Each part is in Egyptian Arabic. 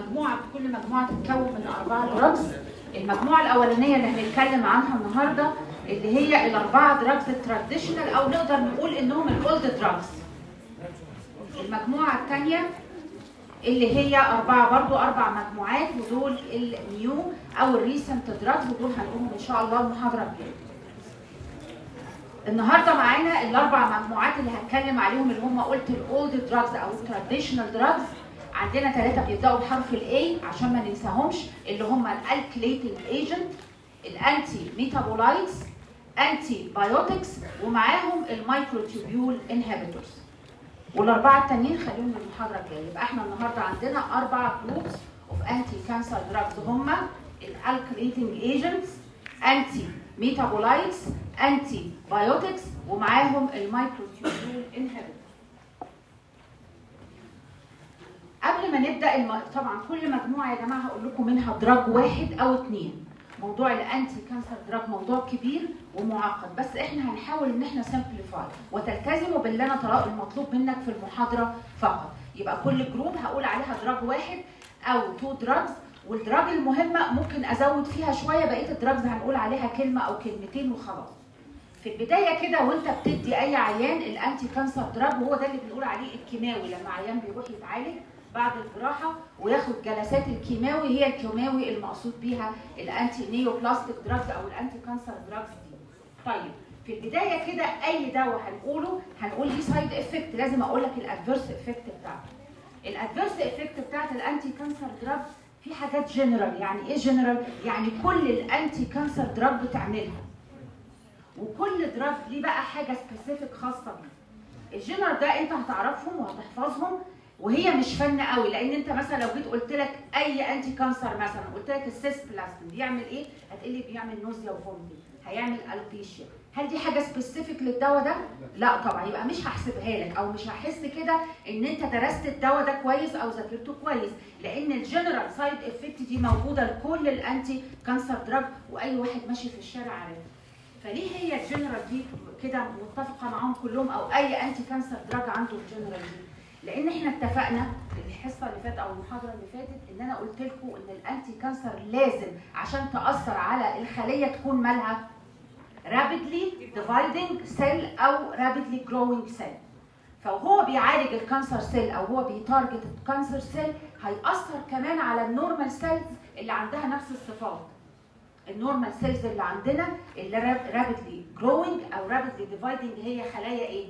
مجموعه كل مجموعه تتكون من اربعه دراجز المجموعه الاولانيه اللي هنتكلم عنها النهارده اللي هي الاربعه دراجز التراديشنال او نقدر نقول انهم الاولد دراجز المجموعه الثانيه اللي هي أربعة برضو أربع مجموعات ودول النيو أو الريسنت دراجز ودول هنقولهم إن شاء الله المحاضرة الجاية. النهارده معانا الأربع مجموعات اللي هتكلم عليهم اللي هم قلت الأولد دراجز أو التراديشنال دراجز عندنا ثلاثة بيبدأوا بحرف ال A عشان ما ننساهمش اللي هم الالكليتنج ايجنت الانتي ميتابولايتس انتي بايوتكس ومعاهم المايكروتوبيول انهبيتورز والاربعه التانيين خليهم للمحاضره الجايه يبقى احنا النهارده عندنا اربع جروبس اوف انتي كانسر دراجز هم الالكليتنج ايجنتس انتي ميتابولايتس انتي بايوتكس ومعاهم المايكروتوبيول انهبيتور قبل ما نبدا الم... طبعا كل مجموعه يا جماعه هقول لكم منها دراج واحد او اثنين موضوع الانتي كانسر دراج موضوع كبير ومعقد بس احنا هنحاول ان احنا سمبليفاي وتلتزموا باللي انا طلع المطلوب منك في المحاضره فقط يبقى كل جروب هقول عليها دراج واحد او تو دراجز والدراج المهمه ممكن ازود فيها شويه بقيه الدراجز هنقول عليها كلمه او كلمتين وخلاص في البدايه كده وانت بتدي اي عيان الانتي كانسر دراج وهو ده اللي بنقول عليه الكيماوي لما عيان بيروح يتعالج بعد الجراحه وياخد جلسات الكيماوي هي الكيماوي المقصود بيها الانتي نيوبلاستيك دراجز او الانتي كانسر دراجز دي. طيب في البدايه كده اي دواء هنقوله هنقول ليه سايد افكت لازم اقول لك الادفيرس افكت بتاعته. الادفيرس افكت بتاعت الانتي كانسر دراج في حاجات جنرال يعني ايه جنرال؟ يعني كل الانتي كانسر دراج بتعملها. وكل دراج ليه بقى حاجه سبيسيفيك خاصه بيه. الجنرال ده انت هتعرفهم وهتحفظهم وهي مش فن قوي لان انت مثلا لو جيت قلت لك اي انتي كانسر مثلا قلت لك السيس بلاستين بيعمل ايه؟ هتقولي بيعمل نوزيا وفومتنج هيعمل الوبيشيا هل دي حاجه سبيسيفيك للدواء ده؟ لا طبعا يبقى مش هحسبها لك او مش هحس كده ان انت درست الدواء ده كويس او ذاكرته كويس لان الجنرال سايد افكت دي موجوده لكل الانتي كانسر دراج واي واحد ماشي في الشارع عارفها. فليه هي الجنرال دي كده متفقه معاهم كلهم او اي انتي كانسر دراج عنده الجنرال دي؟ لان احنا اتفقنا في الحصه اللي فاتت او المحاضره اللي فاتت ان انا قلت لكم ان الانتي كانسر لازم عشان تاثر على الخليه تكون مالها rapidly dividing cell او rapidly growing cell فهو بيعالج الكانسر سيل او هو بيتارجت الكانسر سيل هيأثر كمان على النورمال سيلز اللي عندها نفس الصفات النورمال سيلز اللي عندنا اللي rapidly growing او rapidly dividing هي خلايا ايه؟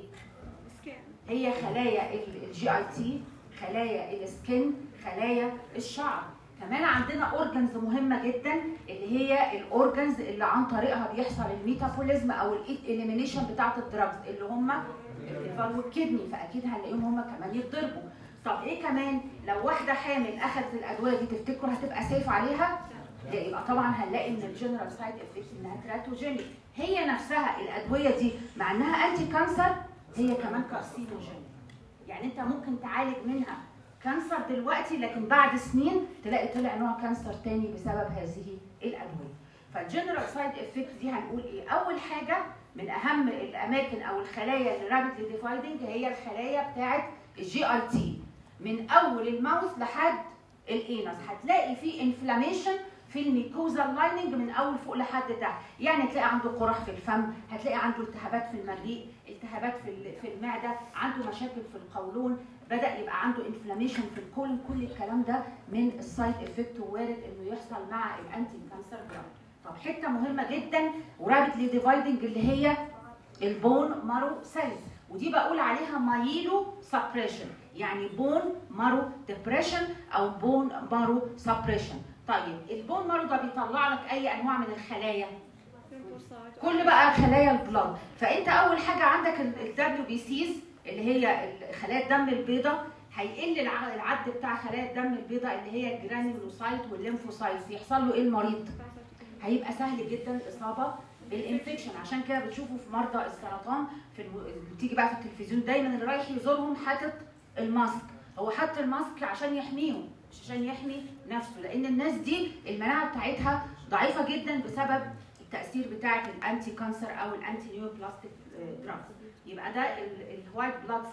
هي خلايا الجي اي تي خلايا السكن خلايا الشعر كمان عندنا اورجنز مهمه جدا اللي هي الاورجنز اللي عن طريقها بيحصل الميتابوليزم او الاليمينيشن بتاعه الدراجز اللي هم الليفر والكدني فاكيد هنلاقيهم هم كمان يتضربوا طب ايه كمان لو واحده حامل اخذت الادويه دي تفتكروا هتبقى سيف عليها لا يبقى طبعا هنلاقي ان الجنرال سايد افكت انها تراتوجينيك هي نفسها الادويه دي مع انها انتي كانسر هي كمان كارسينوجين يعني انت ممكن تعالج منها كانسر دلوقتي لكن بعد سنين تلاقي طلع نوع كانسر تاني بسبب هذه الادويه فالجنرال سايد افكت دي هنقول ايه اول حاجه من اهم الاماكن او الخلايا اللي رابيدلي ديفايدنج هي الخلايا بتاعه الجي اي تي من اول الماوث لحد الانس هتلاقي في انفلاميشن في الميكوزال لايننج من اول فوق لحد تحت يعني تلاقي عنده قرح في الفم هتلاقي عنده التهابات في المريء التهابات في في المعده عنده مشاكل في القولون بدا يبقى عنده انفلاميشن في الكولون كل الكلام ده من السايد افكت وارد انه يحصل مع الانتي كانسر دراج طب حته مهمه جدا ورابيدلي ديفايدنج اللي هي البون مارو سيلز ودي بقول عليها مايلو سبريشن يعني بون مارو ديبريشن او بون مارو سبريشن طيب البون مارو ده بيطلع لك اي انواع من الخلايا كل بقى خلايا البلاد فانت اول حاجه عندك الدبليو بي سيز اللي هي خلايا الدم البيضاء هيقل العد بتاع خلايا الدم البيضاء اللي هي الجرانيولوسايت والليمفوسايت يحصل له ايه المريض هيبقى سهل جدا الاصابه بالانفكشن عشان كده بتشوفوا في مرضى السرطان في الم... بتيجي بقى في التلفزيون دايما اللي رايح يزورهم حاطط الماسك هو حط الماسك عشان يحميهم مش عشان يحمي نفسه لان الناس دي المناعه بتاعتها ضعيفه جدا بسبب التاثير بتاعه الانتي كانسر او الانتي نيوبلاستيك دراجز يبقى ده الوايت بلاد سيلز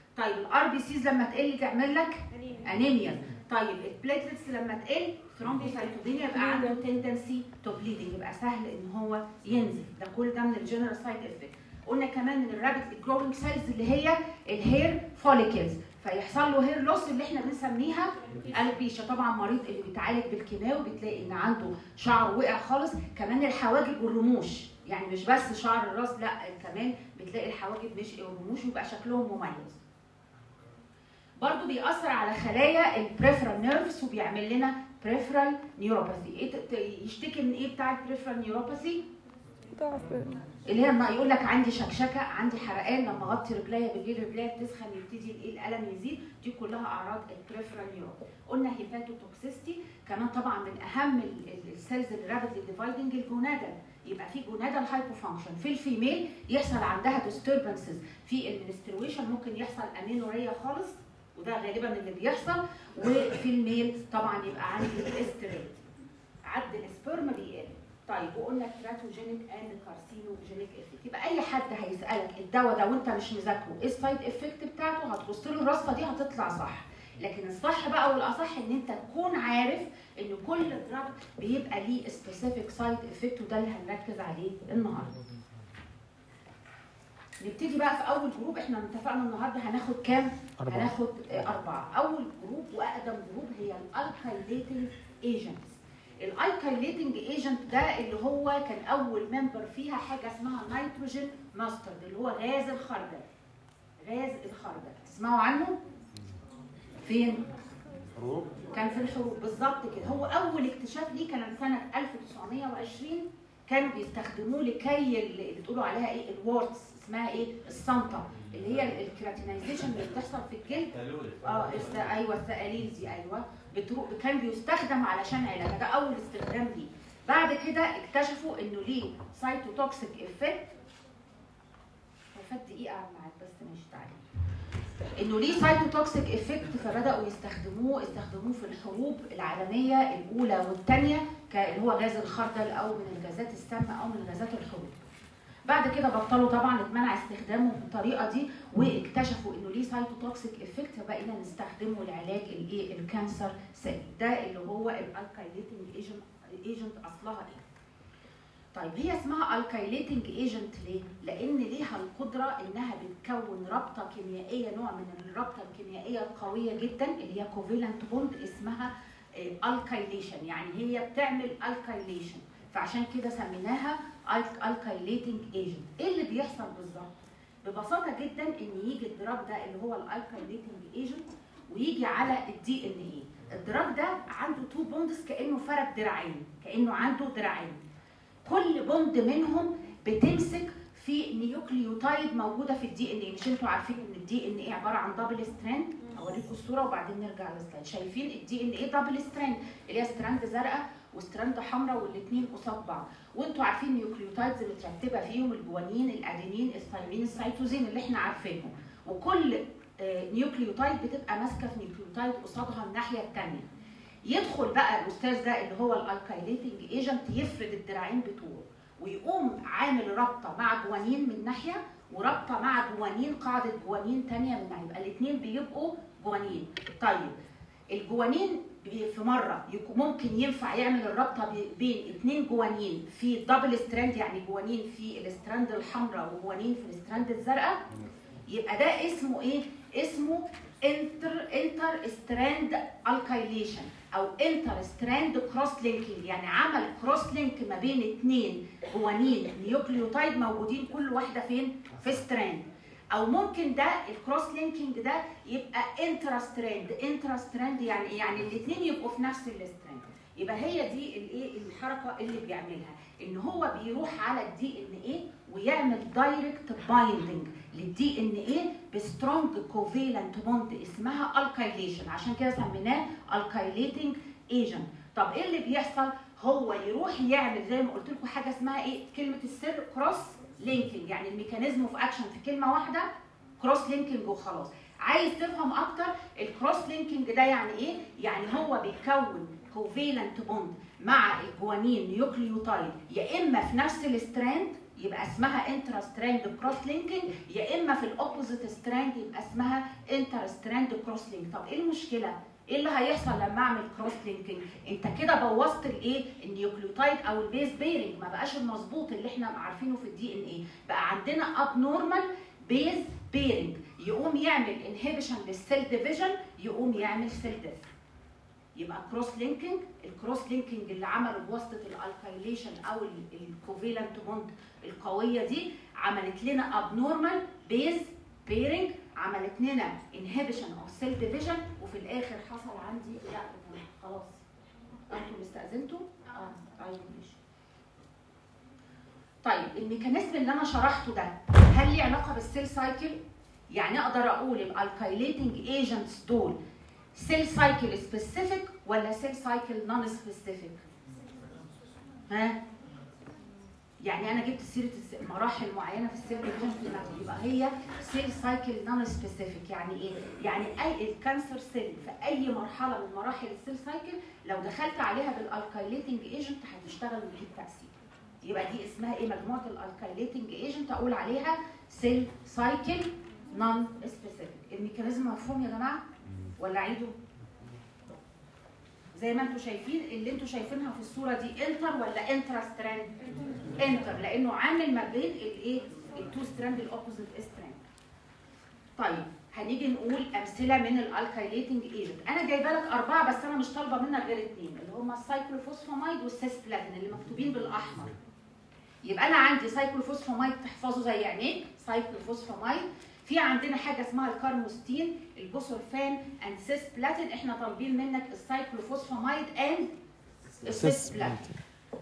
طيب الار بي سيز لما تقل تعمل لك انيميا طيب البليتلتس لما تقل ثرومبوسايتوبينيا يبقى عنده تندنسي تو بليدنج يبقى سهل ان هو ينزل ده كل ده من الجنرال سايد افكت قلنا كمان من الرابت جروينج سيلز اللي هي الهير فوليكلز فيحصل له هير لوس اللي احنا بنسميها البيشا طبعا مريض اللي بيتعالج بالكيماوي بتلاقي ان عنده شعره وقع خالص كمان الحواجب والرموش يعني مش بس شعر الراس لا كمان بتلاقي الحواجب مش والرموش ويبقى شكلهم مميز برضو بيأثر على خلايا البريفرال نيرفز وبيعمل لنا بريفرال نيوروباثي ايه ت- ت- يشتكي من ايه بتاع البريفرال نيوروباثي ضعف اللي هي لما يقول لك عندي شكشكه عندي حرقان لما اغطي رجليا بالليل رجليا بتسخن يبتدي الايه الالم يزيد دي كلها اعراض البريفرال نيوروباثي قلنا هيباتوتوكسيستي كمان طبعا من اهم ال- ال- السيلز اللي رابيدلي ديفايدنج الجونادا يبقى في جونادا الهايبوفانكشن في الفيميل يحصل عندها ديستربنسز في المنسترويشن ممكن يحصل امينوريا خالص وده غالبا اللي بيحصل وفي الميل طبعا يبقى عندي الاستريت عد السبرم بيقل طيب وقلنا كراتوجينيك اند كارسينوجينيك افكت يبقى اي حد هيسالك الدواء ده وانت مش مذاكره ايه السايد افكت بتاعته هتبص له الرصه دي هتطلع صح لكن الصح بقى والاصح ان انت تكون عارف ان كل دراج بيبقى ليه سبيسيفيك سايد افكت وده اللي هنركز عليه النهارده نبتدي بقى في اول جروب احنا اتفقنا النهارده هناخد كام أربعة. هناخد آه، أربعة أول جروب وأقدم جروب هي الالكايليتنج ايجنتس الالكايليتنج ايجنت ده اللي هو كان أول ممبر فيها حاجة اسمها نيتروجين ماسترد اللي هو غاز الخردل غاز الخردل تسمعوا عنه؟ فين؟ حروب كان في الحروب بالظبط كده هو اول اكتشاف ليه كان سنه 1920 كانوا بيستخدموه لكي اللي اللي بتقولوا عليها ايه الورتس اسمها ايه الصنطه اللي هي الكراتينايزيشن اللي بتحصل في الجلد اه الس- ايوه الثقاليل دي ايوه بتروح كان بيستخدم علشان علاج ده اول استخدام ليه بعد كده اكتشفوا انه ليه سايتوتوكسيك افكت فات دقيقه على الميعاد بس ماشي تعالى انه ليه سايتوتوكسيك افكت فبداوا يستخدموه استخدموه في الحروب العالميه الاولى والثانيه اللي هو غاز الخردل او من الغازات السامه او من غازات الحروب بعد كده بطلوا طبعا اتمنع استخدامه بالطريقه دي واكتشفوا انه ليه سايتوتوكسيك افكت فبقينا نستخدمه لعلاج الايه الكانسر سيل ده اللي هو الالكايليتنج ايجنت ايجنت اصلها ايه طيب هي اسمها الكايليتنج ايجنت ليه؟ لان ليها القدره انها بتكون رابطه كيميائيه نوع من الرابطه الكيميائيه القويه جدا اللي هي كوفيلنت بوند اسمها الكايليشن يعني هي بتعمل الكايليشن فعشان كده سميناها الكايليتنج ايجنت ايه اللي بيحصل بالظبط؟ ببساطه جدا ان يجي الدراج ده اللي هو الالكايليتنج ايجنت ويجي على الدي ان ايه الدراج ده عنده تو بوندز كانه فرد دراعين كانه عنده دراعين كل بوند منهم بتمسك في نيوكليوتايد موجوده في الدي ان اي مش انتوا عارفين ان الدي ان اي عباره عن دبل ستراند اوريكم الصوره وبعدين نرجع للسلايد شايفين الدي ان اي دبل ستراند اللي هي ستراند زرقاء وستراند حمراء والاثنين قصاد بعض وانتوا عارفين النيوكليوتايدز مترتبه فيهم الجوانين الادينين الثايمين السيتوزين اللي احنا عارفينهم وكل آه، نيوكليوتايد بتبقى ماسكه في نيوكليوتايد قصادها الناحيه الثانيه يدخل بقى الاستاذ ده اللي هو الالكايليتنج ايجنت يفرد الدراعين بتوعه ويقوم عامل رابطه مع جوانين من ناحيه ورابطه مع جوانين قاعده جوانين تانية من ناحيه يبقى الاثنين بيبقوا جوانين طيب الجوانين بي- في مره يكون ممكن ينفع يعمل الرابطه بي- بين اثنين جوانين في دبل ستراند يعني جوانين في الستراند الحمراء وجوانين في الستراند الزرقاء يبقى ده اسمه ايه؟ اسمه انتر انتر ستراند الكايليشن او انتر ستراند كروس لينكينج يعني عمل كروس لينك ما بين اثنين جوانين نيوكليوتايد موجودين كل واحده فين؟ في ستراند او ممكن ده الكروس لينكينج ده يبقى انترا ستراند انترا ستراند يعني ايه؟ يعني الاثنين يبقوا في نفس الستراند يبقى هي دي الايه الحركه اللي بيعملها ان هو بيروح على الدي ان ايه ويعمل دايركت بايندنج للدي ان ايه بسترونج كوفيلنت بوند اسمها الكايليشن عشان كده سميناه الكايليتنج ايجنت طب ايه اللي بيحصل هو يروح يعمل زي ما قلت لكم حاجه اسمها ايه كلمه السر كروس لينكينج يعني الميكانيزم اوف اكشن في كلمه واحده كروس لينكينج وخلاص عايز تفهم اكتر الكروس لينكينج ده يعني ايه يعني هو بيكون كوفيلنت بوند مع الجوانين نيوكليوتايد يا اما في نفس الستراند يبقى اسمها انترا ستراند كروس لينكينج يا اما في الاوبوزيت ستراند يبقى اسمها انتر ستراند كروس لينك طب ايه المشكله ايه اللي هيحصل لما اعمل كروس لينكينج انت كده بوظت الايه النيوكليوتايد او البيز بيرنج ما بقاش المظبوط اللي احنا عارفينه في الدي ان ايه بقى عندنا اب نورمال بيز بيرنج يقوم يعمل انهبيشن للسيل ديفيجن يقوم يعمل سيل ديث يبقى كروس لينكينج الكروس لينكينج اللي عمله بواسطه الالكايليشن او الكوفيلنت بوند القويه دي عملت لنا اب نورمال بيز بيرنج عملت لنا انهبيشن اوف سيل ديفيجن وفي الاخر حصل عندي لا خلاص انتوا استاذنتوا؟ اه طيب ماشي طيب الميكانيزم اللي انا شرحته ده هل ليه علاقه بالسيل سايكل؟ يعني اقدر اقول الالكايليتنج ايجنتس دول سيل سايكل سبيسيفيك ولا سيل سايكل نون سبيسيفيك؟ ها؟ يعني انا جبت سيره مراحل معينه في السيل ديفيجن في المكتب يبقى هي سيل سايكل نون سبيسيفيك يعني ايه؟ يعني اي الكانسر سيل في اي مرحله من مراحل السيل سايكل لو دخلت عليها بالالكايليتنج ايجنت هتشتغل وتجيب تاثير. يبقى دي اسمها ايه مجموعه الالكايليتنج ايجنت اقول عليها سيل سايكل نون سبيسيفيك. الميكانيزم مفهوم يا جماعه؟ ولا عيده؟ زي ما انتم شايفين اللي انتم شايفينها في الصوره دي انتر ولا انترا ستراند؟ انتر لانه عامل ما بين الايه؟ التو ستراند الاوبوزيت ستراند. طيب هنيجي نقول امثله من الالكايليتنج ايجنت، انا جايبه لك اربعه بس انا مش طالبه منك غير اثنين اللي هم السايكلوفوسفاميد والسيسبلاتين اللي مكتوبين بالاحمر. يبقى انا عندي سايكلوفوسفاميد تحفظه زي عينيك سايكلوفوسفاميد في عندنا حاجه اسمها الكارموستين البوسورفان اند سيس بلاتين احنا طالبين منك السايكلوفوسفاميد اند السيس بلاتين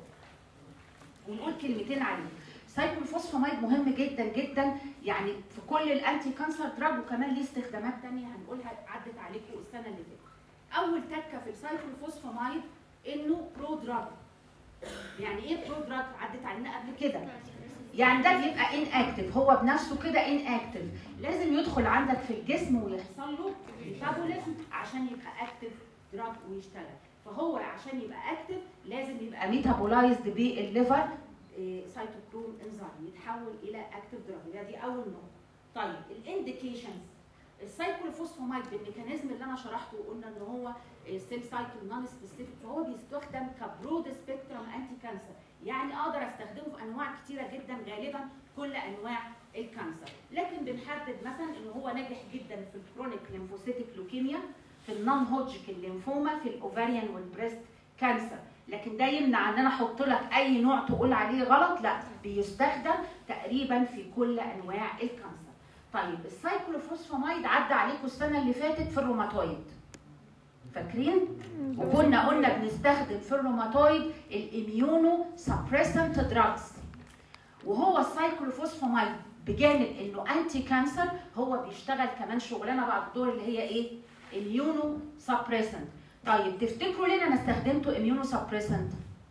ونقول كلمتين عليه سايكلوفوسفاميد مهم جدا جدا يعني في كل الانتي كانسر دراج وكمان ليه استخدامات ثانيه هنقولها عدت عليكم السنه اللي فاتت اول تكه في السايكلوفوسفاميد انه برو دراج يعني ايه برو دراج عدت علينا قبل كده يعني ده بيبقى ان اكتف هو بنفسه كده ان اكتف لازم يدخل عندك في الجسم ويحصل له ميتابوليزم عشان يبقى اكتف دراج ويشتغل فهو عشان يبقى اكتف لازم يبقى ميتابولايزد بالليفر سايتوكروم انزيم يتحول الى اكتف دراج دي اول نقطه طيب الانديكيشنز السايكلوفوسفاميد بالميكانيزم اللي انا شرحته وقلنا ان هو سيل سايكل نون سبيسيفيك فهو بيستخدم كبرود سبيكترم انتي كانسر يعني اقدر استخدمه في انواع كتيره جدا غالبا كل انواع الكانسر لكن بنحدد مثلا ان هو ناجح جدا في الكرونيك ليمفوسيتيك لوكيميا في النون هوجكن ليمفوما في الاوفاريان والبريست كانسر لكن ده يمنع ان انا احط لك اي نوع تقول عليه غلط لا بيستخدم تقريبا في كل انواع الكانسر طيب السايكلوفوسفاميد عدى عليكم السنه اللي فاتت في الروماتويد فاكرين وكنا قلنا بنستخدم في الروماتويد الاميونو سبريسنت دراجز وهو السايكلوفوسفاميد بجانب انه انتي كانسر هو بيشتغل كمان شغلانه بعد الدور اللي هي ايه اميونو سبريسنت طيب تفتكروا ليه انا استخدمته اميونو سبريسنت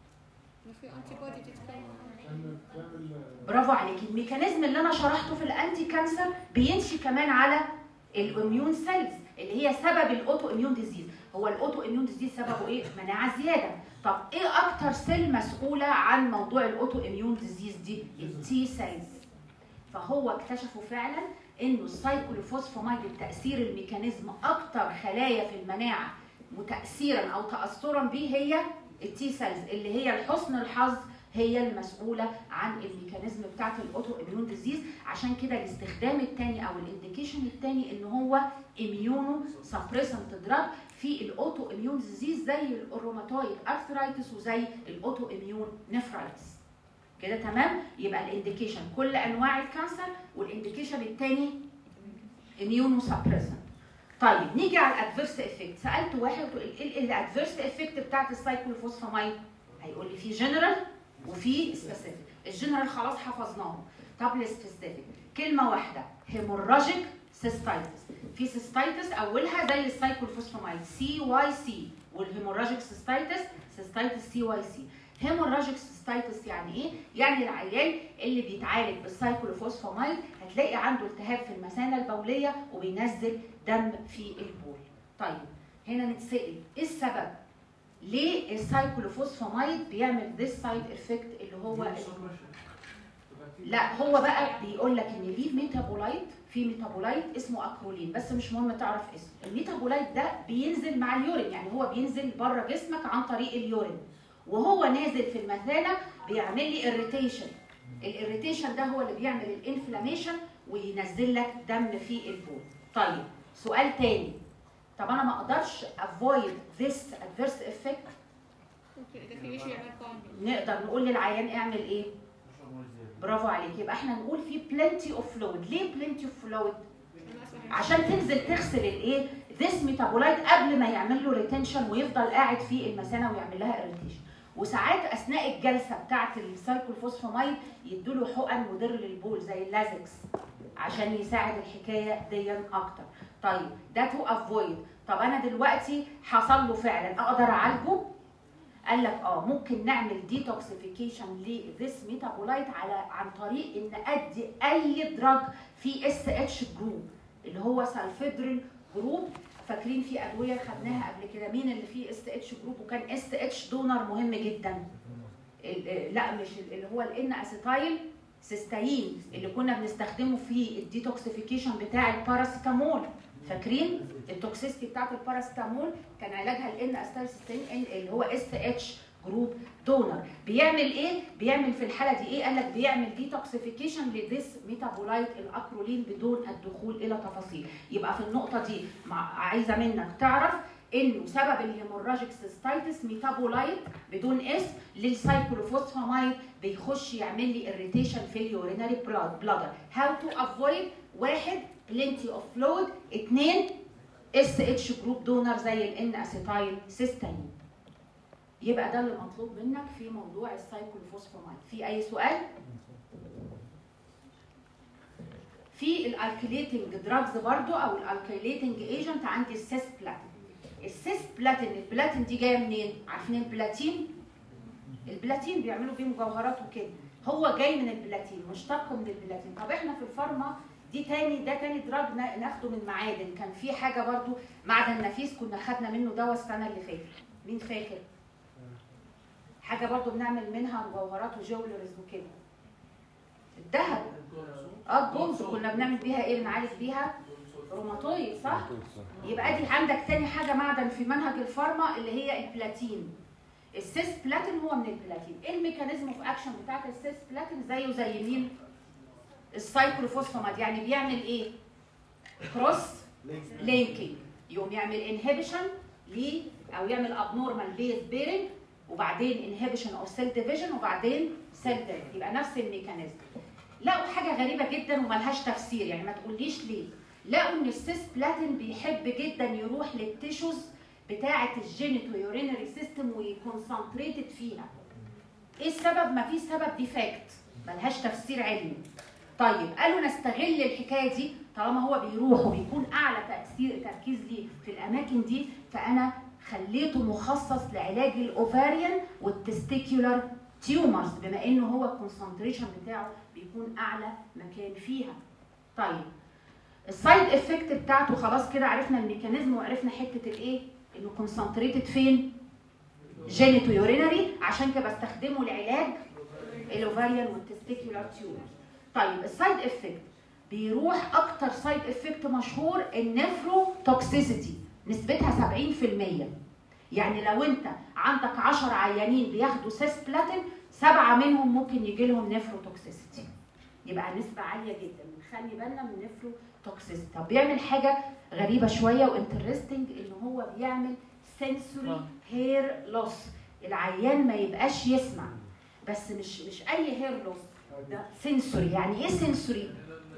برافو عليك الميكانيزم اللي انا شرحته في الانتي كانسر بيمشي كمان على الاميون سيلز اللي هي سبب الاوتو اميون ديزيز هو الاوتو اميون ديزيز سببه ايه مناعه زياده طب ايه اكتر سيل مسؤوله عن موضوع الاوتو اميون ديزيز دي التي سيلز فهو اكتشفوا فعلا انه السايكلوفوسفاميد التاثير الميكانيزم اكتر خلايا في المناعه متاثرا او تاثرا به هي التي سيلز اللي هي لحسن الحظ هي المسؤوله عن الميكانيزم بتاعت الاوتو اميون ديزيز عشان كده الاستخدام الثاني او الانديكيشن الثاني ان هو اميونو سبريسنت دراج في الاوتو اميون ديزيز زي الروماتويد ارثرايتس وزي الاوتو اميون نفرايتس كده تمام يبقى الانديكيشن كل انواع الكانسر والانديكيشن الثاني اميونو سبريسنت طيب نيجي على الادفيرس افكت سالت واحد ايه الادفيرس افكت بتاعت السايكلوفوسفاميد هيقول لي في جنرال وفي سبيسيفيك الجنرال خلاص حفظناهم طب السبيسيفيك كلمه واحده هيموراجيك سيستايتس في سيستايتس اولها زي السايكلوفوسفاميد سي واي سي والهيموراجيك سيستايتس سيستايتس سي واي سي هيموراجيك سيستايتس يعني ايه؟ يعني العيان اللي بيتعالج بالسايكلوفوسفاميد هتلاقي عنده التهاب في المثانه البوليه وبينزل دم في البول. طيب هنا نتسال ايه السبب؟ ليه السايكلوفوسفاميد بيعمل ذس سايد افكت اللي هو لا هو بقى بيقول لك ان ليه ميتابولايت في ميتابولايت اسمه اكرولين بس مش مهم تعرف اسمه الميتابولايت ده بينزل مع اليورين يعني هو بينزل بره جسمك عن طريق اليورين وهو نازل في المثانه بيعمل لي اريتيشن الاريتيشن ده هو اللي بيعمل الانفلاميشن وينزل لك دم في البول طيب سؤال تاني طب انا ما اقدرش avoid this adverse effect ممكن اذا في مشي يعمل كومبي نقدر نقول للعيان اعمل ايه برافو عليك يبقى احنا نقول في plenty of fluid ليه plenty of fluid عشان تنزل تغسل الايه ذس ميتابولايت قبل ما يعمل له ريتنشن ويفضل قاعد في المثانه ويعمل لها اريتيشن وساعات اثناء الجلسه بتاعه السايكلوفوسفامايد يدوا له حقن مضر للبول زي اللازكس عشان يساعد الحكايه دي اكتر طيب ده تو افويد طب انا دلوقتي حصل له فعلا اقدر اعالجه قال لك اه ممكن نعمل ديتوكسيفيكيشن لذس ميتابولايت على عن طريق ان ادي اي دراج في اس اتش جروب اللي هو سالفيدرين جروب فاكرين في ادويه خدناها قبل كده مين اللي فيه اس اتش جروب وكان اس اتش دونر مهم جدا ال- لا مش ال- اللي هو الان اسيتايل سيستاين اللي كنا بنستخدمه في الديتوكسيفيكيشن بتاع الباراسيتامول فاكرين التوكسيستي بتاعت الباراسيتامول كان علاجها الان اسيتايل سيستاين اللي هو اس اتش جروب دونر بيعمل ايه بيعمل في الحاله دي ايه قال لك بيعمل ديتوكسيفيكيشن لذيس ميتابولايت الاكرولين بدون الدخول الى تفاصيل يبقى في النقطه دي مع عايزه منك تعرف انه سبب الهيموراجيك سيستايتس ميتابولايت بدون اسم للسايكلوفوسفامايد بيخش يعمل لي اريتيشن في اليورينري بلادر هاو تو افويد واحد بلينتي اوف فلويد اثنين اس اتش جروب دونر زي الان اسيتايل سيستاين يبقى ده اللي مطلوب منك في موضوع السايكلوفوسفامايد في اي سؤال في الالكيليتنج دراجز برضو او الالكيليتنج ايجنت عندي السيس بلاتين السيس بلاتين البلاتين دي جايه منين عارفين البلاتين البلاتين بيعملوا بيه مجوهرات وكده هو جاي من البلاتين مشتق من البلاتين طب احنا في الفارما دي تاني ده تاني دراج نا- ناخده من معادن كان في حاجه برضو معدن نفيس كنا خدنا منه دواء السنه اللي فاتت مين فاكر حاجه برضو بنعمل منها مجوهرات وجولرز وكده الذهب اه الجوز كنا بنعمل بيها ايه بنعالج بيها روماتويد صح يبقى دي عندك تاني حاجه معدن في منهج الفارما اللي هي البلاتين السيس بلاتين هو من البلاتين ايه الميكانيزم اوف اكشن بتاعت السيس بلاتين زيه زي مين السايكلوفوسفاماد يعني بيعمل ايه كروس لينكينج يقوم يعمل انهبيشن ليه او يعمل ابنورمال بيز بيرنج وبعدين انهبيشن او سيل ديفيجن وبعدين سيل ديفيجن يبقى نفس الميكانيزم لقوا حاجه غريبه جدا وملهاش تفسير يعني ما تقوليش ليه لقوا ان السيس بلاتين بيحب جدا يروح للتيشوز بتاعه الجينيتو يورينري سيستم ويكونسنتريتد فيها ايه السبب ما فيش سبب ديفكت ملهاش تفسير علمي طيب قالوا نستغل الحكايه دي طالما هو بيروح وبيكون اعلى تاثير تركيز ليه في الاماكن دي فانا خليته مخصص لعلاج الاوفاريان والتستيكيولار تيومرز بما انه هو الكونسنتريشن بتاعه بيكون اعلى مكان فيها طيب السايد افكت بتاعته خلاص كده عرفنا الميكانيزم وعرفنا حته الايه انه كونسنتريتد فين جينيتو يورينري عشان كده بستخدمه لعلاج الاوفاريان والتستيكيولار تيومرز طيب السايد افكت بيروح اكتر سايد افكت مشهور النفرو توكسيسيتي نسبتها 70% يعني لو انت عندك 10 عيانين بياخدوا سيس بلاتين سبعه منهم ممكن يجي لهم نفرو توكسيسيتي يبقى نسبه عاليه جدا نخلي بالنا من نفرو توكسيسيتي طب بيعمل حاجه غريبه شويه وانترستنج ان هو بيعمل سنسوري هير لوس العيان ما يبقاش يسمع بس مش مش اي هير لوس ده سنسوري يعني ايه سنسوري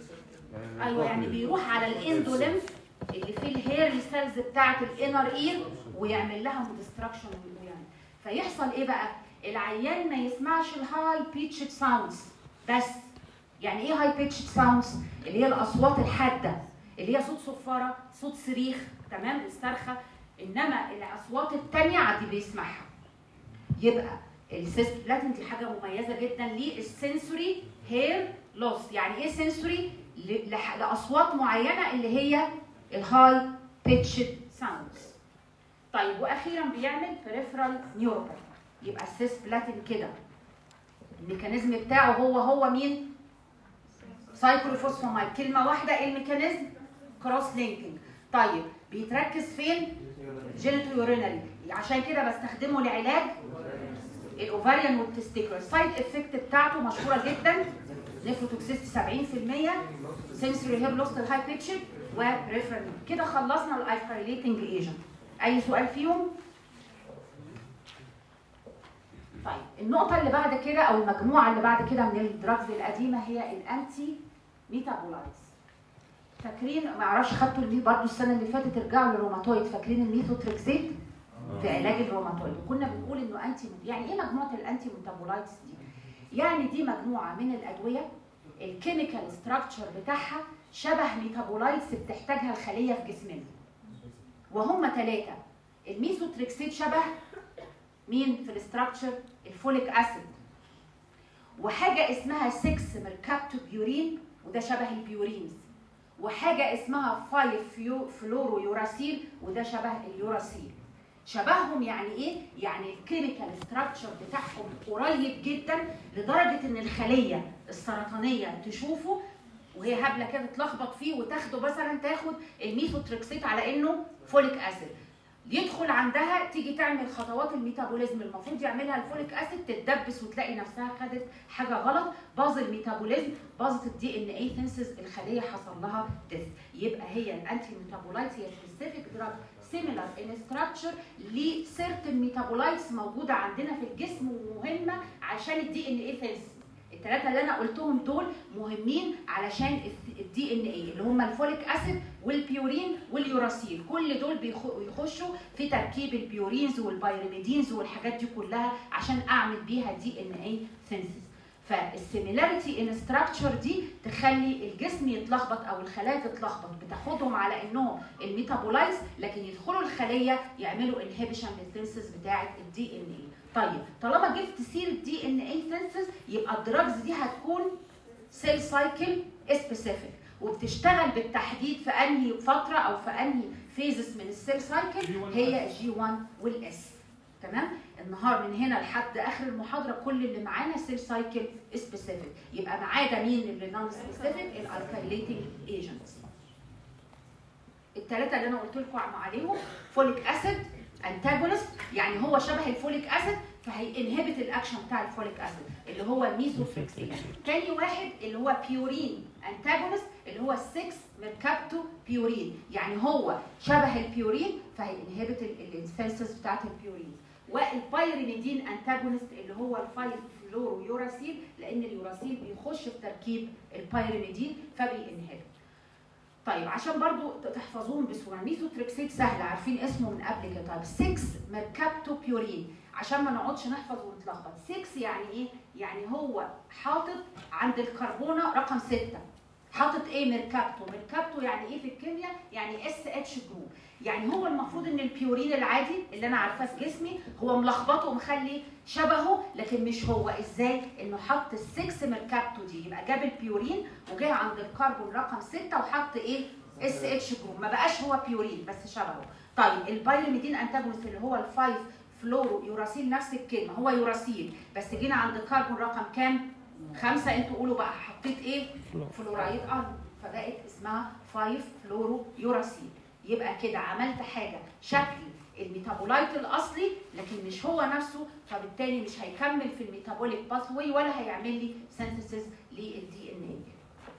ايوه يعني بيروح على الاندوليمف اللي فيه الهير سيلز بتاعه الانر اير ويعمل لها ديستراكشن يعني فيحصل ايه بقى العيان ما يسمعش الهاي بيتشد ساوندز بس يعني ايه هاي بيتشد ساوندز اللي هي الاصوات الحاده اللي هي صوت صفاره صوت صريخ تمام الصرخه انما الاصوات التانية عادي بيسمعها يبقى السيست بلاتين دي حاجه مميزه جدا للسنسوري هير لوس يعني ايه سنسوري لاصوات معينه اللي هي الهاي بيتشد ساوندز طيب واخيرا بيعمل بريفرال نيوروباثي يبقى السيس بلاتين كده الميكانيزم بتاعه هو هو مين سايكلوفوسفامايد كلمه واحده ايه الميكانيزم كروس لينكينج طيب بيتركز فين جينيتو يورينري عشان كده بستخدمه لعلاج الاوفاريان والتستيكولار السايد افكت بتاعته مشهوره جدا نيفروتوكسيستي 70% سنسوري هير لوست الهاي بيتشر وريفرال كده خلصنا الايفريليتنج ايجنت اي سؤال فيهم طيب النقطه اللي بعد كده او المجموعه اللي بعد كده من الدراجز القديمه هي الانتي ميتابولايتس فاكرين ما اعرفش خدتوا اللي برضه السنه اللي فاتت ارجعوا للروماتويد فاكرين الميثوتريكسيت في علاج الروماتويد وكنا بنقول انه انتي يعني ايه مجموعه الانتي ميتابولايتس دي يعني دي مجموعه من الادويه الكيميكال ستراكشر بتاعها شبه ميتابولايتس بتحتاجها الخليه في جسمنا وهم ثلاثه الميثوتريكسيت شبه مين في الاستراكشر الفوليك اسيد وحاجه اسمها 6 ميركابتوبيورين وده شبه البيورينز وحاجه اسمها 5 فلورو يوراسيل وده شبه اليوراسيل شبههم يعني ايه؟ يعني الكيميكال ستراكشر بتاعهم قريب جدا لدرجه ان الخليه السرطانيه تشوفه وهي هبله كده تلخبط فيه وتاخده مثلا تاخد الميثوتريكسيت على انه فوليك اسيد يدخل عندها تيجي تعمل خطوات الميتابوليزم المفروض يعملها الفوليك اسيد تتدبس وتلاقي نفسها خدت حاجه غلط باظ الميتابوليزم باظت الدي ان اي سينسز الخليه حصل لها ديث يبقى هي الانتي ميتابولايتس هي سبيسيفيك دراج سيميلار ان ستراكشر لسيرتن ميتابولايتس موجوده عندنا في الجسم ومهمه عشان الدي ان اي سينسز الثلاثه اللي انا قلتهم دول مهمين علشان الدي ان اي اللي هم الفوليك اسيد والبيورين واليوراسيل كل دول بيخشوا في تركيب البيورينز والبايرميدينز والحاجات دي كلها عشان اعمل بيها دي ان اي سينسز فالسيميلاريتي ان ستراكشر دي تخلي الجسم يتلخبط او الخلايا تتلخبط بتاخدهم على انهم الميتابولايز لكن يدخلوا الخليه يعملوا انهبيشن للسينسز بتاعه الدي ان اي طيب طالما جبت سيره دي ان اي سينسز يبقى الدراجز دي هتكون سيل سايكل سبيسيفيك وبتشتغل بالتحديد في انهي فتره او في انهي فيزز من السيل سايكل هي جي 1 والاس تمام النهار من هنا لحد اخر المحاضره كل اللي معانا سيل سايكل سبيسيفيك يبقى ما عدا مين اللي نون سبيسيفيك الالكايليتنج ايجنتس الثلاثه اللي انا قلت لكم عليهم فوليك اسيد انتاجونست يعني هو شبه الفوليك اسيد فهينهبت الاكشن بتاع الفوليك اسيد اللي هو الميثوفليكسين تاني واحد اللي هو بيورين انتاجونست اللي هو 6 ميركابتو بيورين يعني هو شبه البيورين فهينهبت السنسز بتاعت البيورين والبايريميدين انتاجونست اللي هو الفايف فلورو يوراسيل لان اليوراسيل بيخش في تركيب البايريميدين فبينهبت طيب عشان برضو تحفظوهم بسهوله ميثوتريكسيت سهل عارفين اسمه من قبل كده طيب 6 ميركابتو بيورين عشان ما نقعدش نحفظ ونتلخبط 6 يعني ايه يعني هو حاطط عند الكربونه رقم 6 حاطط ايه ميركابتو ميركابتو يعني ايه في الكيمياء يعني اس اتش جروب يعني هو المفروض ان البيورين العادي اللي انا عارفاه في جسمي هو ملخبطه ومخلي شبهه لكن مش هو ازاي انه حط السكس ميركابتو دي يبقى جاب البيورين وجاي عند الكربون رقم 6 وحط ايه اس اتش جروب ما بقاش هو بيورين بس شبهه طيب البايرميدين انتاجونست اللي هو الفايف فلورو يوراسيل نفس الكلمه هو يوراسيل بس جينا عند الكربون رقم كام خمسة انتوا قولوا بقى حطيت ايه فلورايد ارض فبقت اسمها 5 فلورو يوراسيل يبقى كده عملت حاجه شكل الميتابولايت الاصلي لكن مش هو نفسه فبالتالي مش هيكمل في الميتابوليك باثوي ولا هيعمل لي سينثيسيس للدي ان اي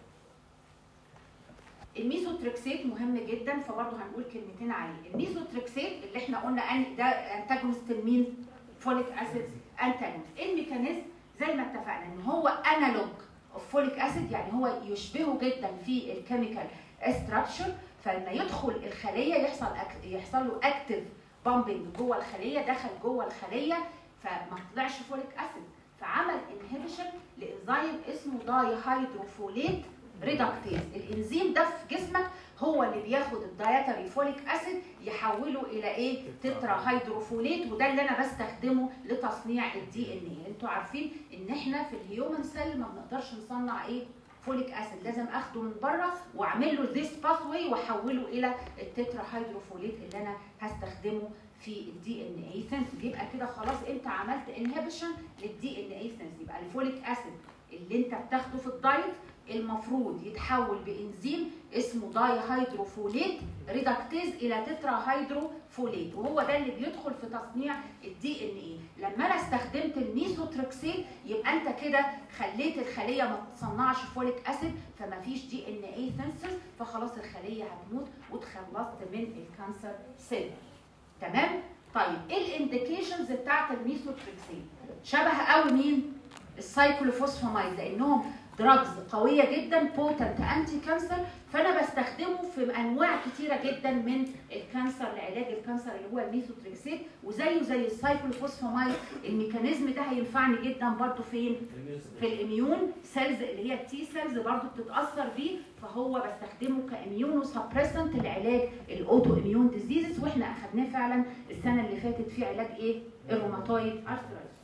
الميثوتريكسيت مهم جدا فبرضه هنقول كلمتين عليه الميثوتريكسيت اللي احنا قلنا ان ده انتاجونست المين فوليك اسيد انتاجونست الميكانيزم زي ما اتفقنا ان هو انالوج اوف فوليك اسيد يعني هو يشبهه جدا في الكيميكال ستراكشر فلما يدخل الخليه يحصل أك... يحصل له اكتف بامبنج جوه الخليه دخل جوه الخليه فما طلعش فوليك اسيد فعمل انهبيشن لانزيم اسمه داي هيدروفوليت ريدكتيز الانزيم ده في جسمك هو اللي بياخد الدايتري فوليك اسيد يحوله الى ايه تترا هيدروفوليت وده اللي انا بستخدمه لتصنيع الدي ان اي انتوا عارفين ان احنا في الهيومن سيل ما بنقدرش نصنع ايه فوليك اسيد لازم اخده من بره واعمل له ذيس باثوي واحوله الى التترا هيدروفوليت اللي انا هستخدمه في الدي ان اي سنس يبقى كده خلاص انت عملت انهبيشن للدي ان اي سنس يبقى الفوليك اسيد اللي انت بتاخده في الدايت المفروض يتحول بانزيم اسمه داي هيدروفوليت ريدكتيز الى تترا هيدروفوليت وهو ده اللي بيدخل في تصنيع الدي ان ايه لما انا استخدمت الميثوتريكسيت يبقى انت كده خليت الخليه ما تصنعش فوليك اسيد فما فيش دي ان ايه سنسز فخلاص الخليه هتموت وتخلصت من الكانسر سيل تمام طيب ايه الانديكيشنز بتاعت الميثوتريكسيت شبه قوي مين السايكلوفوسفامايد لانهم دراجز قويه جدا بوتنت انتي كانسر فانا بستخدمه في انواع كتيره جدا من الكانسر لعلاج الكانسر اللي هو الميثوتريكسيت وزيه زي السايكلوفوسفامايد الميكانيزم ده هينفعني جدا برضو فين في الاميون سيلز اللي هي التي سيلز برضو بتتاثر بيه فهو بستخدمه كاميونو سبريسنت لعلاج الاوتو اميون ديزيزز واحنا اخدناه فعلا السنه اللي فاتت في علاج ايه الروماتويد ارثرايتس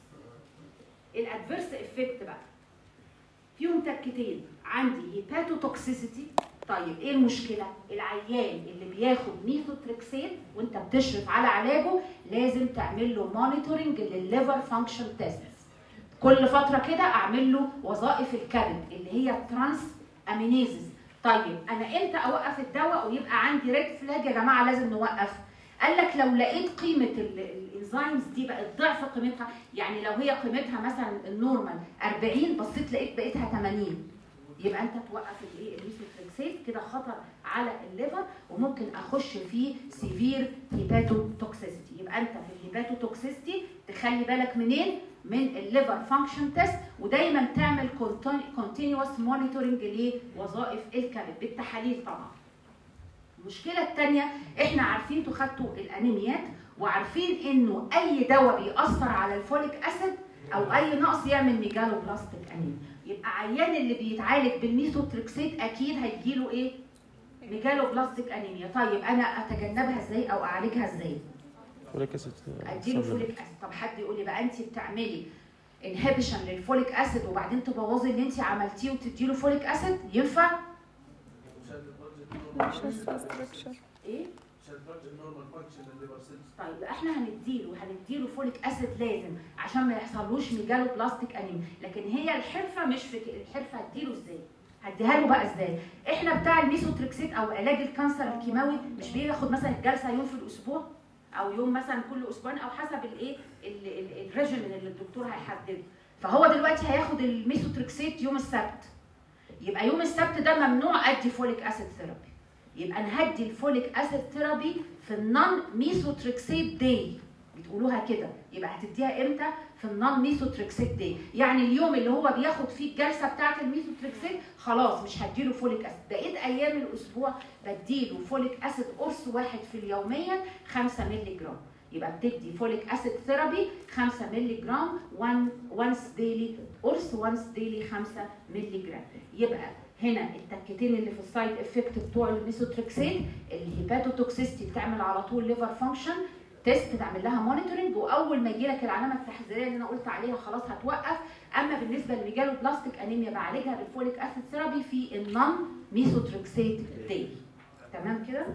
الادفيرس افكت بقى فيهم تكتين عندي هيباتوتوكسيسيتي طيب ايه المشكله العيان اللي بياخد ميثوتريكسين وانت بتشرف على علاجه لازم تعمل له مونيتورنج للليفر فانكشن تيست كل فتره كده اعمل له وظائف الكبد اللي هي ترانس امينيزز طيب انا امتى اوقف الدواء ويبقى عندي ريد فلاج يا جماعه لازم نوقف قال لك لو لقيت قيمه الانزيمز دي بقت ضعف قيمتها يعني لو هي قيمتها مثلا النورمال 40 بصيت لقيت بقيتها 80 يبقى انت توقف الايه الميثوتريكسيت كده خطر على الليفر وممكن اخش في سيفير هيباتوتوكسيستي يبقى انت في الهيباتوتوكسيستي تخلي بالك منين من الليفر فانكشن تيست ودايما تعمل كونتينوس مونيتورنج لوظائف الكبد بالتحاليل طبعا المشكله الثانيه احنا عارفين انتوا خدتوا الانيميات وعارفين انه اي دواء بيأثر على الفوليك اسيد او اي نقص يعمل ميجالو بلاستيك انيميا يبقى عيان اللي بيتعالج بالميثوتريكسيت اكيد هيجيله ايه ميجالو بلاستيك انيميا طيب انا اتجنبها ازاي او اعالجها ازاي فوليك اسيد اديله فوليك اسيد طب حد يقول لي بقى انت بتعملي انهبيشن للفوليك اسيد وبعدين تبوظي اللي انت عملتيه وتديله فوليك اسيد ينفع مش structure ايه طيب احنا هنديله هنديله فوليك اسيد لازم عشان ما يحصلوش ميجالو بلاستيك انيميا لكن هي الحرفه مش في ك- الحرفه هديله ازاي هديها له بقى ازاي احنا بتاع الميثوتريكسيت او علاج الكانسر الكيماوي مش بياخد مثلا الجلسه يوم في الاسبوع او يوم مثلا كل اسبوعين او حسب الايه ال- ال- الريجيمين اللي الدكتور هيحدده فهو دلوقتي هياخد الميثوتريكسيت يوم السبت يبقى يوم السبت ده ممنوع ادي فوليك اسيد ثيرابي يبقى نهدي الفوليك اسيد ثيرابي في النون ميثوتريكسيت داي بتقولوها كده يبقى هتديها امتى في النون ميثوتريكسيت داي يعني اليوم اللي هو بياخد فيه الجلسه بتاعه الميثوتريكسيت خلاص مش هديله فوليك اسيد بقيت ايام الاسبوع بديله فوليك اسيد قرص واحد في اليوميا 5 مللي جرام يبقى بتدي فوليك اسيد ثيرابي 5 مللي جرام وانس ديلي قرص وانس ديلي 5 مللي جرام يبقى هنا التكتين اللي في السايد افكت بتوع الميثوتريكسيت الهيباتوتوكسيستي بتعمل على طول ليفر فانكشن تيست تعمل لها مونيتورنج واول ما يجي لك العلامه التحذيريه اللي انا قلت عليها خلاص هتوقف اما بالنسبه لميجالو بلاستيك انيميا بعالجها بالفوليك اسيد ثيرابي في النون ميثوتريكسيت داي تمام كده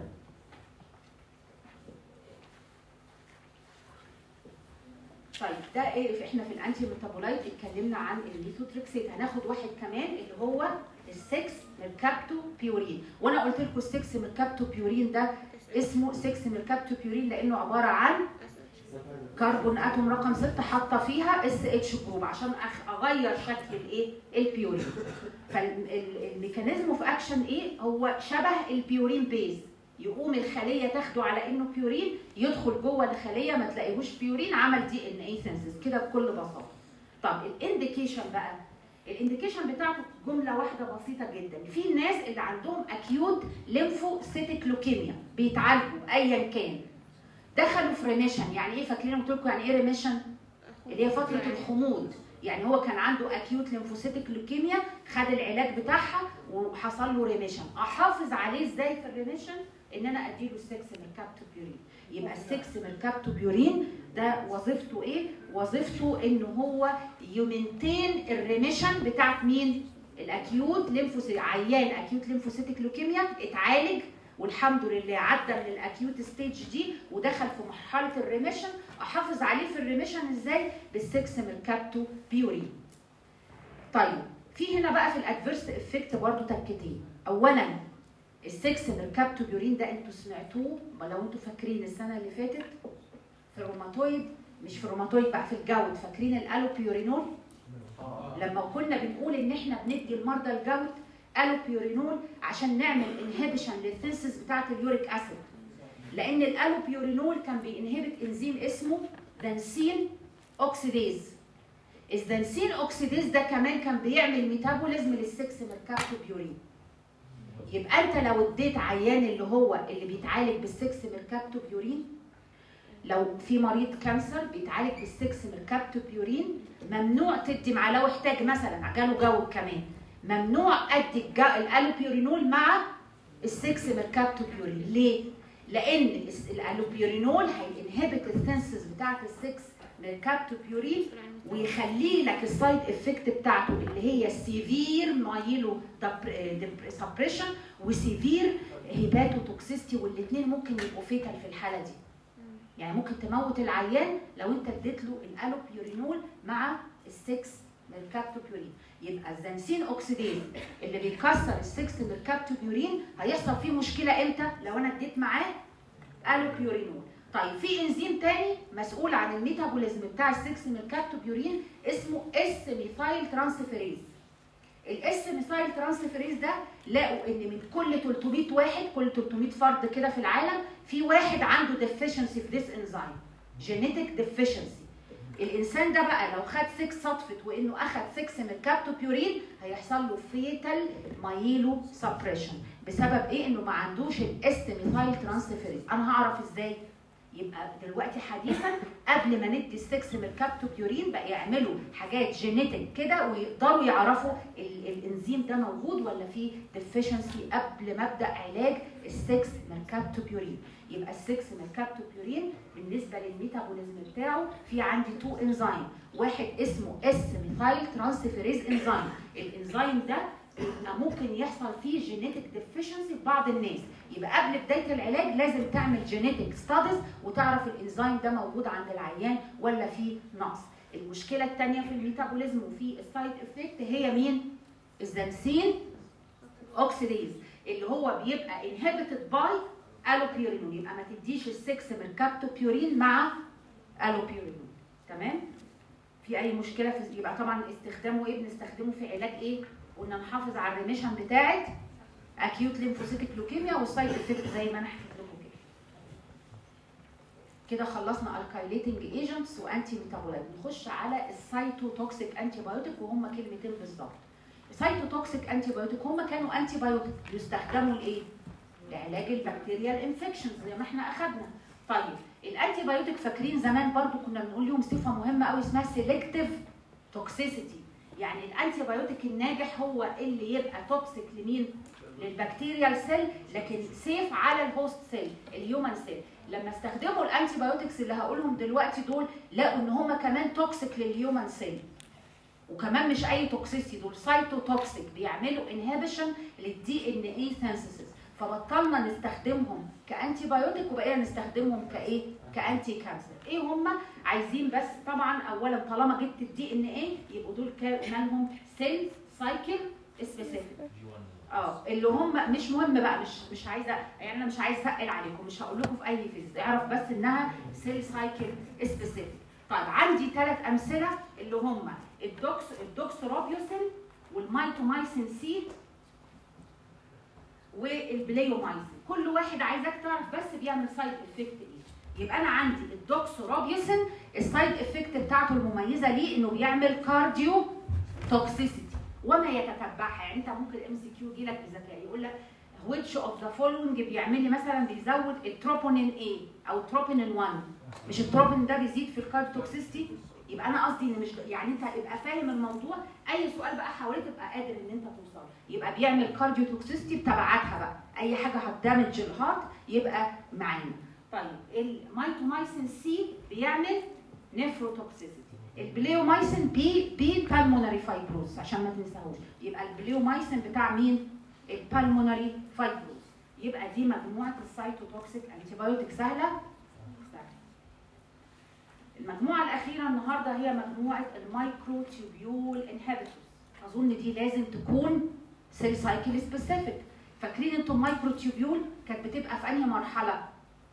طيب ده ايه احنا في الانتي ميتابولايت اتكلمنا عن الميثوتريكسيت هناخد واحد كمان اللي هو السكس ميركابتو بيورين وانا قلت لكم السكس ميركابتو بيورين ده اسمه 6 ميركابتو بيورين لانه عباره عن كربون اتوم رقم 6 حاطه فيها اس اتش جروب عشان أخ- اغير شكل الايه البيورين فالميكانيزم اوف اكشن ايه هو شبه البيورين بيز يقوم الخليه تاخده على انه بيورين يدخل جوه الخليه ما تلاقيهوش بيورين عمل دي ان اي سنسز كده بكل بساطه طب الانديكيشن بقى الانديكيشن بتاعته جمله واحده بسيطه جدا في ناس اللي عندهم اكيوت ليمفوسيتيك لوكيميا بيتعالجوا ايا كان دخلوا في ريميشن يعني ايه فاكرين قلت لكم يعني ايه ريميشن اللي هي فتره الخمود يعني هو كان عنده اكيوت ليمفوسيتيك لوكيميا خد العلاج بتاعها وحصل له ريميشن احافظ عليه ازاي في الريميشن ان انا اديله 6 ميركابتوبيورين يبقى ال 6 ميركابتوبيورين ده وظيفته ايه وظيفته ان هو يمنتين الريميشن بتاعت مين الاكيوت ليمفوسيت عيان اكيوت ليمفوسيتيك لوكيميا اتعالج والحمد لله عدى من الاكيوت ستيج دي ودخل في مرحله الريميشن احافظ عليه في الريميشن ازاي بالسكس ميركابتو بيورين طيب في هنا بقى في الادفيرس افكت برضه تكتين اولا السكس ميركابتوبيورين ده انتوا سمعتوه لو انتوا فاكرين السنه اللي فاتت في الروماتويد مش في الروماتويد بقى في الجود فاكرين الالوبيورينول لما كنا بنقول ان احنا بندي المرضى الجود الوبيورينول عشان نعمل انهبيشن للثينسس بتاعه اليوريك اسيد لان الالوبيورينول كان بينهبت انزيم اسمه دانسين اوكسيديز الدانسين اوكسيديز ده كمان كان بيعمل ميتابوليزم للسكس ميركابتوبيورين يبقى انت لو اديت عيان اللي هو اللي بيتعالج بالسكس ميركابتوبيورين لو في مريض كانسر بيتعالج بالسكس ميركابتوبيورين ممنوع تدي معاه لو احتاج مثلا جاله جو كمان ممنوع ادي الج- الالوبيورينول مع السكس ميركابتوبيورين ليه؟ لان الس- الالوبيورينول هينهبت الثنسز بتاعت السكس ميركابتوبيورين ويخلي لك السايد افكت بتاعته اللي هي سيفير مايلو سبريشن وسيفير هيباتوتوكسيستي والاثنين ممكن يبقوا فيتال في الحاله دي يعني ممكن تموت العيان لو انت اديت له الالوبيورينول مع السكس ميركابتوبيورين يبقى الزنسين اوكسيديز اللي بيكسر السكس ميركابتوبيورين هيحصل فيه مشكله امتى لو انا اديت معاه الوبيورينول طيب في انزيم تاني مسؤول عن الميتابوليزم بتاع السكس ميركابتوبيورين اسمه اس ميثايل ترانسفيريز الاس ميثايل ترانسفيريز ده لقوا ان من كل 300 واحد كل 300 فرد كده في العالم في واحد عنده ديفيشنسي في ذيس انزيم جينيتك ديفيشنسي الانسان ده بقى لو خد 6 صدفه وانه اخد 6 من كابتوبيورين هيحصل له فيتال مايلو سبريشن بسبب ايه انه ما عندوش الاس ميثايل ترانسفيريز انا هعرف ازاي يبقى دلوقتي حديثا قبل ما ندي السكس من الكابتوبيورين بقى يعملوا حاجات جينيتك كده ويقدروا يعرفوا ال- الانزيم ده موجود ولا فيه ديفيشنسي قبل ما ابدا علاج السكس من الكابتوبيورين يبقى السكس من الكابتوبيورين بالنسبه للميتابوليزم بتاعه في عندي تو انزيم واحد اسمه اس ميثايل ترانسفيريز انزيم الانزيم ده بيبقى ممكن يحصل فيه جينيتك ديفيشنسي في بعض الناس يبقى قبل بدايه العلاج لازم تعمل جينيتك ستاديز وتعرف الانزيم ده موجود عند العيان ولا فيه نقص المشكله الثانيه في الميتابوليزم وفي السايد افكت هي مين الزنسين اوكسيديز اللي هو بيبقى انهبيتد باي الوبيورينول يبقى ما تديش السكس من كابتوبيورين مع الوبيورينول تمام في اي مشكله في يبقى طبعا استخدامه ايه بنستخدمه في علاج ايه قلنا نحافظ على الريميشن بتاعه اكيوت ليمفوسيتك لوكيميا والسايد افكت زي ما انا حكيت لكم كده كده خلصنا الكايليتنج ايجنتس وانتي ميتابولايت نخش على السايتوتوكسيك انتي بايوتيك وهم كلمتين بالظبط السايتوتوكسيك انتي بايوتيك هم كانوا انتي بايوتيك بيستخدموا لايه لعلاج البكتيريال انفكشنز زي ما احنا اخدنا طيب الانتي بايوتيك فاكرين زمان برضو كنا بنقول لهم صفه مهمه قوي اسمها سيلكتيف توكسيسيتي يعني الانتي بايوتيك الناجح هو اللي يبقى توكسيك لمين للبكتيريال سيل لكن سيف على الهوست سيل الهيومن سيل لما استخدموا الانتي بايوتكس اللي هقولهم دلوقتي دول لقوا ان هم كمان توكسيك للهيومن سيل وكمان مش اي توكسيسي دول سايتوتوكسيك بيعملوا انهبيشن للدي ان اي سينثيسيس فبطلنا نستخدمهم كانتي بايوتيك وبقينا نستخدمهم كايه كانتي كانسر ايه هم عايزين بس طبعا اولا طالما جبت الدي ان اي يبقوا دول كا- مالهم سيل سايكل سبيسيفيك اه اللي هم مش مهم بقى مش مش عايزه يعني انا مش عايزه اتقل عليكم مش هقول لكم في اي فيز اعرف بس انها سيل سايكل سبيسيفيك طيب عندي ثلاث امثله اللي هم الدوكس الدوكسورابيوسين والمايتومايسين سي والبليومايسين كل واحد عايزك تعرف بس بيعمل سايد افكت ايه يبقى انا عندي الدوكسورابيوسين السايد افكت بتاعته المميزه ليه انه بيعمل كارديو توكسيسيتي وما يتتبعها يعني انت ممكن ام سي كيو يجي لك بذكاء يقول لك which of the following بيعمل لي مثلا بيزود التروبونين A او تروبونين 1 مش التروبونين ده بيزيد في الكارديوتوكسيستي يبقى انا قصدي ان مش يعني انت يبقى فاهم الموضوع اي سؤال بقى حواليه تبقى قادر ان انت توصل يبقى بيعمل كارديوتوكسيستي بتبعاتها بقى اي حاجه هتدمج الهارت يبقى معانا طيب المايتومايسين سي بيعمل نيفروتوكسيستي البليومايسين بي بي بالمونري فايبروز عشان ما تنساهوش يبقى البليومايسين بتاع مين البالمونري فايبروز يبقى دي مجموعه السايتوتوكسيك انتي بايوتيك سهله سهله المجموعه الاخيره النهارده هي مجموعه المايكرو تيوبيول انهبيتورز اظن دي لازم تكون سيل سايكل سبيسيفيك فاكرين انتم مايكروتيوبيول كانت بتبقى في انهي مرحله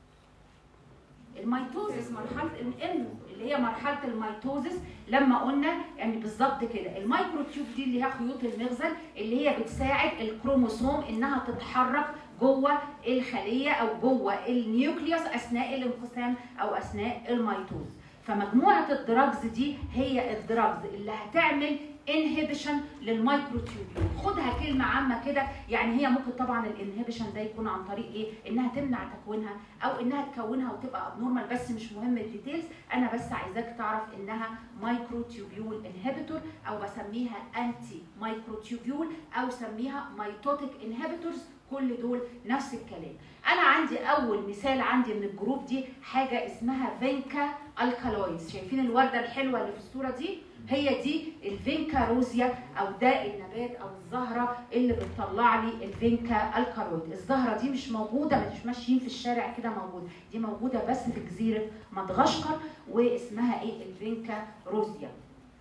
الميتوزس مرحله الانمو اللي هي مرحله الميتوزس لما قلنا يعني بالظبط كده المايكروتيوب دي اللي هي خيوط المغزل اللي هي بتساعد الكروموسوم انها تتحرك جوه الخليه او جوه النيوكليوس اثناء الانقسام او اثناء الميتوز فمجموعه الدراجز دي هي الدراجز اللي هتعمل انهبيشن للمايكروتيوبيول خدها كلمه عامه كده يعني هي ممكن طبعا الانهبيشن ده يكون عن طريق ايه انها تمنع تكوينها او انها تكونها وتبقى ابنورمال بس مش مهم الديتيلز انا بس عايزاك تعرف انها مايكروتيوبيول انهبيتور او بسميها انتي مايكروتيوبيول او سميها ميتوتيك انهبيتورز كل دول نفس الكلام انا عندي اول مثال عندي من الجروب دي حاجه اسمها فينكا الكالويدز شايفين الورده الحلوه اللي في الصوره دي هي دي الفينكا روزيا او ده النبات او الزهره اللي بتطلع لي الفينكا الكالويد الزهره دي مش موجوده مش ماشيين في الشارع كده موجوده دي موجوده بس في جزيره مدغشقر واسمها ايه الفينكا روزيا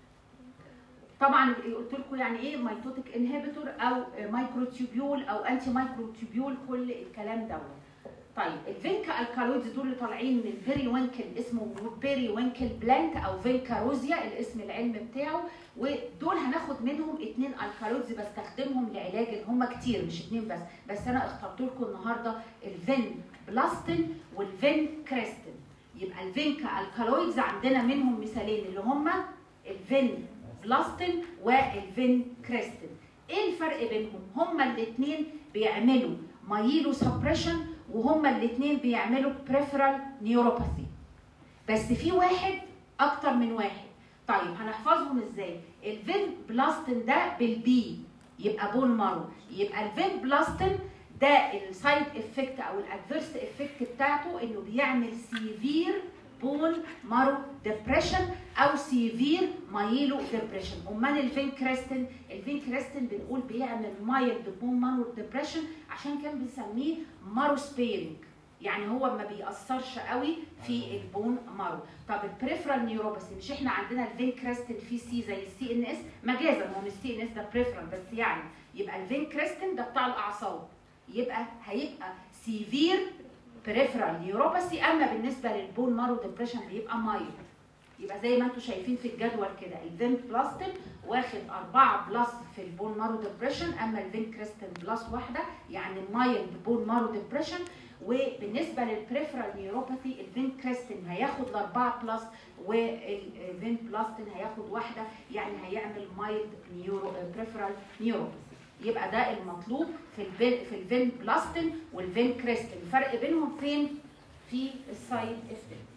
طبعا قلت لكم يعني ايه ميتوتيك انهبيتور او مايكروتيوبيول او انتي مايكروتيوبيول كل الكلام دوت طيب الفينكا الكالويدز دول اللي طالعين من بيري وينكل اسمه بيري وينكل بلانت او فينكا روزيا الاسم العلمي بتاعه ودول هناخد منهم اثنين الكالويدز بستخدمهم لعلاج هم كتير مش اثنين بس بس انا اخترت لكم النهارده الفين بلاستين والفين كريستين يبقى الفينكا الكالويدز عندنا منهم مثالين اللي هم الفين بلاستين والفين كريستين ايه الفرق بينهم هما الاثنين بيعملوا مايلو سبريشن وهما الاثنين بيعملوا بريفرال نيوروباثي بس في واحد اكتر من واحد طيب هنحفظهم ازاي الفين بلاستين ده بالبي يبقى بون مارو يبقى الفين بلاستين ده السايد افكت او الادفيرس افكت بتاعته انه بيعمل سيفير بون مارو ديبريشن او سيفير مايلو ديبريشن امال الفين كريستين الفين كريستين بنقول بيعمل مايلد بون مارو ديبريشن عشان كان بنسميه مارو سبيرنج يعني هو ما بيأثرش قوي في البون مارو طب البريفرال نيوروباثي مش احنا عندنا الفين كريستين في سي زي السي ان اس مجازا هو مش سي ان اس ده بريفرال بس يعني يبقى الفين كريستين ده بتاع الاعصاب يبقى هيبقى سيفير بريفرال نيوروباثي اما بالنسبه للبون مارو ديبريشن بيبقى مايلد يبقى زي ما انتم شايفين في الجدول كده الفين بلاستين واخد 4 بلس في البون مارو ديبريشن اما الفين كريستين بلس واحده يعني مايلد بون مارو ديبريشن وبالنسبه للبريفرال نيوروباثي الفين كريستين هياخد الاربعه بلس والفين بلاستين هياخد واحده يعني هيعمل مايلد نيورو بريفرال نيوروباثي يبقى ده المطلوب في الفين في الفين بلاستين والفين كريستين الفرق بينهم فين في السايد افكت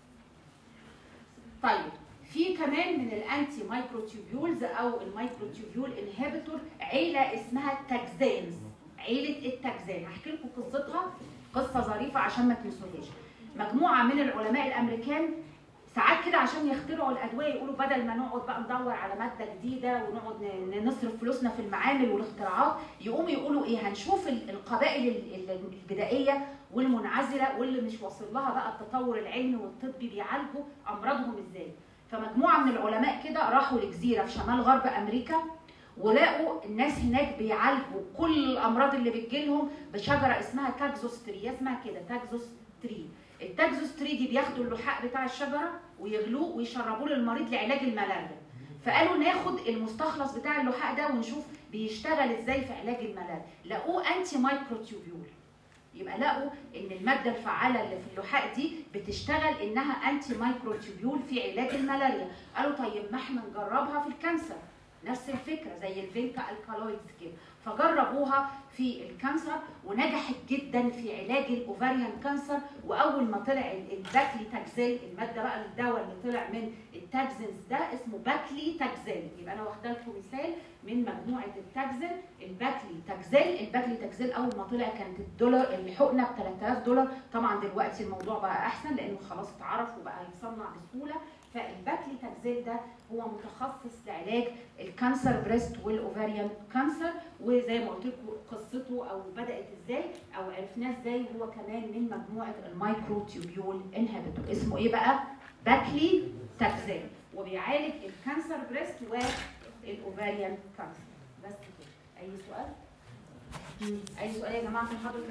طيب في كمان من الانتي مايكروتيوبيولز او المايكروتيوبيول انهبيتور عيله اسمها التاكزانز عيله التاكزان هحكي لكم قصتها قصه ظريفه عشان ما تنسوهاش مجموعه من العلماء الامريكان ساعات كده عشان يخترعوا الادويه يقولوا بدل ما نقعد بقى ندور على ماده جديده ونقعد نصرف فلوسنا في المعامل والاختراعات يقوموا يقولوا ايه هنشوف القبائل البدائيه والمنعزله واللي مش واصل لها بقى التطور العلمي والطبي بيعالجوا امراضهم ازاي فمجموعه من العلماء كده راحوا لجزيره في شمال غرب امريكا ولقوا الناس هناك بيعالجوا كل الامراض اللي بتجيلهم بشجره اسمها تاكزوس تري اسمها كده تاكزوس تري التاكزوس تري دي بياخدوا اللحاء بتاع الشجره ويغلوه ويشربوه للمريض لعلاج الملاريا فقالوا ناخد المستخلص بتاع اللحاء ده ونشوف بيشتغل ازاي في علاج الملاريا لقوه انتي مايكروتيوبيول يبقى لقوا ان الماده الفعاله اللي في اللحاء دي بتشتغل انها انتي مايكروتيوبيول في علاج الملاريا قالوا طيب ما احنا نجربها في الكانسر نفس الفكره زي الفينكا الكالويدز كده فجربوها في الكانسر ونجحت جدا في علاج الاوفاريان كانسر واول ما طلع الباكلي تاكزيل الماده بقى الدواء اللي طلع من التاكزنز ده اسمه باكلي تاكزيل يبقى انا واخده لكم مثال من مجموعه التاكزل الباكلي تاكزيل الباكلي تاكزيل اول ما طلع كانت الدولار الحقنه ب 3000 دولار طبعا دلوقتي الموضوع بقى احسن لانه خلاص اتعرف وبقى يتصنع بسهوله فالباكلي تاكزيل ده هو متخصص لعلاج الكانسر بريست والاوفاريان كانسر وزي ما قلت لكم قصته او بدات ازاي او عرفناه ازاي هو كمان من مجموعه المايكرو تيوبيول انهبيتور اسمه ايه بقى؟ باكلي تاكزيل وبيعالج الكانسر بريست الاوفاريان كانسر بس كده اي سؤال؟ مم. اي سؤال يا جماعه في محاضره